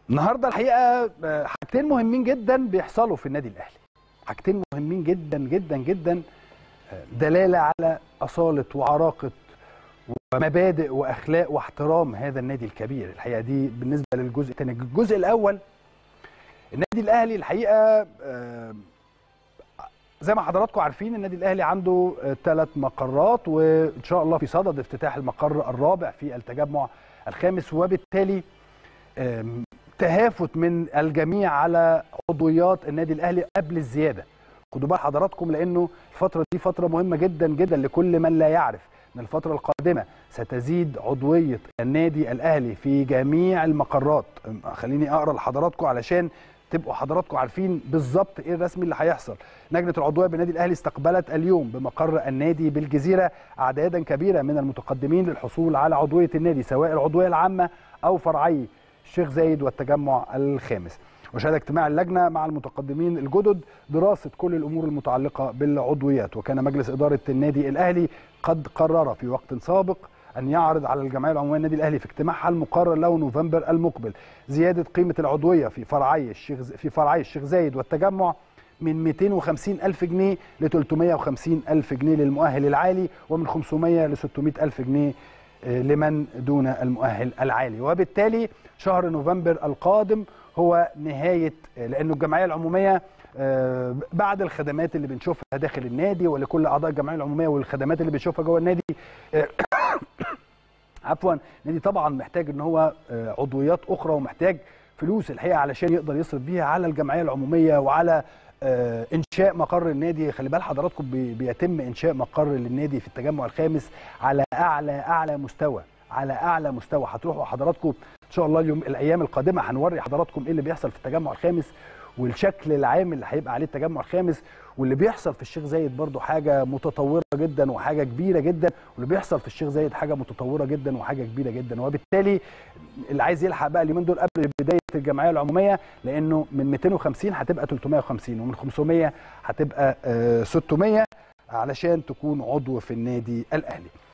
النهارده الحقيقه آه، حاجتين مهمين جدا بيحصلوا في النادي الاهلي حاجتين مهمين جدا جدا جدا آه، دلاله على اصاله وعراقه ومبادئ واخلاق واحترام هذا النادي الكبير الحقيقه دي بالنسبه للجزء الثاني الجزء الاول النادي الاهلي الحقيقه آه، زي ما حضراتكم عارفين النادي الاهلي عنده ثلاث مقرات وان شاء الله في صدد افتتاح المقر الرابع في التجمع الخامس وبالتالي آم، تهافت من الجميع على عضويات النادي الاهلي قبل الزياده خدوا بال حضراتكم لانه الفتره دي فتره مهمه جدا جدا لكل من لا يعرف ان الفتره القادمه ستزيد عضويه النادي الاهلي في جميع المقرات أم، خليني اقرا لحضراتكم علشان تبقوا حضراتكم عارفين بالظبط ايه الرسمي اللي هيحصل لجنه العضويه بالنادي الاهلي استقبلت اليوم بمقر النادي بالجزيره اعدادا كبيره من المتقدمين للحصول على عضويه النادي سواء العضويه العامه او فرعي الشيخ زايد والتجمع الخامس وشهد اجتماع اللجنه مع المتقدمين الجدد دراسه كل الامور المتعلقه بالعضويات وكان مجلس اداره النادي الاهلي قد قرر في وقت سابق ان يعرض على الجمعيه العموميه النادي الاهلي في اجتماعها المقرر له نوفمبر المقبل زياده قيمه العضويه في فرعي الشيخ في فرعي الشيخ زايد والتجمع من 250 ألف جنيه ل 350 ألف جنيه للمؤهل العالي ومن 500 ل 600 ألف جنيه آه، لمن دون المؤهل العالي وبالتالي شهر نوفمبر القادم هو نهاية آه، لأنه الجمعية العمومية آه، بعد الخدمات اللي بنشوفها داخل النادي ولكل أعضاء الجمعية العمومية والخدمات اللي بنشوفها جوه النادي آه، عفوا النادي طبعا محتاج ان هو آه، عضويات اخرى ومحتاج فلوس الحقيقه علشان يقدر يصرف بيها على الجمعيه العموميه وعلى آه، انشاء مقر النادي خلي بال حضراتكم بي- بيتم انشاء مقر للنادي في التجمع الخامس على اعلى اعلى مستوى على اعلى مستوى هتروحوا حضراتكم ان شاء الله اليوم الايام القادمه هنوري حضراتكم ايه اللي بيحصل في التجمع الخامس والشكل العام اللي هيبقى عليه التجمع الخامس واللي بيحصل في الشيخ زايد برضو حاجه متطوره جدا وحاجه كبيره جدا واللي بيحصل في الشيخ زايد حاجه متطوره جدا وحاجه كبيره جدا وبالتالي اللي عايز يلحق بقى اليومين دول قبل بدايه الجمعيه العموميه لانه من 250 هتبقى 350 ومن 500 هتبقى آه، 600 علشان تكون عضو في النادي الاهلي